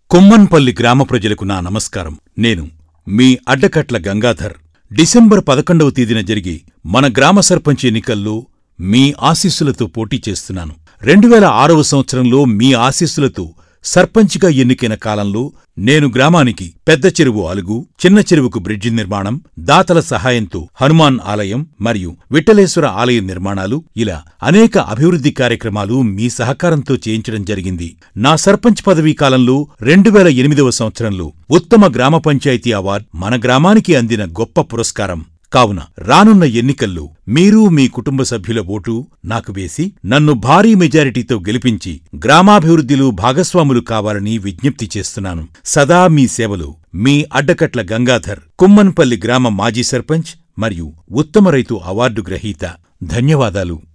కొమ్మన్పల్లి గ్రామ ప్రజలకు నా నమస్కారం నేను మీ అడ్డకట్ల గంగాధర్ డిసెంబర్ పదకొండవ తేదీన జరిగే మన గ్రామ సర్పంచ్ ఎన్నికల్లో మీ ఆశీస్సులతో పోటీ చేస్తున్నాను రెండువేల ఆరవ సంవత్సరంలో మీ ఆశీస్సులతో సర్పంచ్గా ఎన్నికైన కాలంలో నేను గ్రామానికి పెద్ద చెరువు అలుగు చిన్న చెరువుకు బ్రిడ్జి నిర్మాణం దాతల సహాయంతో హనుమాన్ ఆలయం మరియు విఠలేశ్వర ఆలయ నిర్మాణాలు ఇలా అనేక అభివృద్ధి కార్యక్రమాలు మీ సహకారంతో చేయించడం జరిగింది నా సర్పంచ్ పదవీ కాలంలో రెండు వేల ఎనిమిదవ సంవత్సరంలో ఉత్తమ గ్రామ పంచాయతీ అవార్డ్ మన గ్రామానికి అందిన గొప్ప పురస్కారం కావున రానున్న ఎన్నికల్లో మీరు మీ కుటుంబ సభ్యుల ఓటు నాకు వేసి నన్ను భారీ మెజారిటీతో గెలిపించి గ్రామాభివృద్ధిలో భాగస్వాములు కావాలని విజ్ఞప్తి చేస్తున్నాను సదా మీ సేవలో మీ అడ్డకట్ల గంగాధర్ కుమ్మన్పల్లి గ్రామ మాజీ సర్పంచ్ మరియు ఉత్తమ రైతు అవార్డు గ్రహీత ధన్యవాదాలు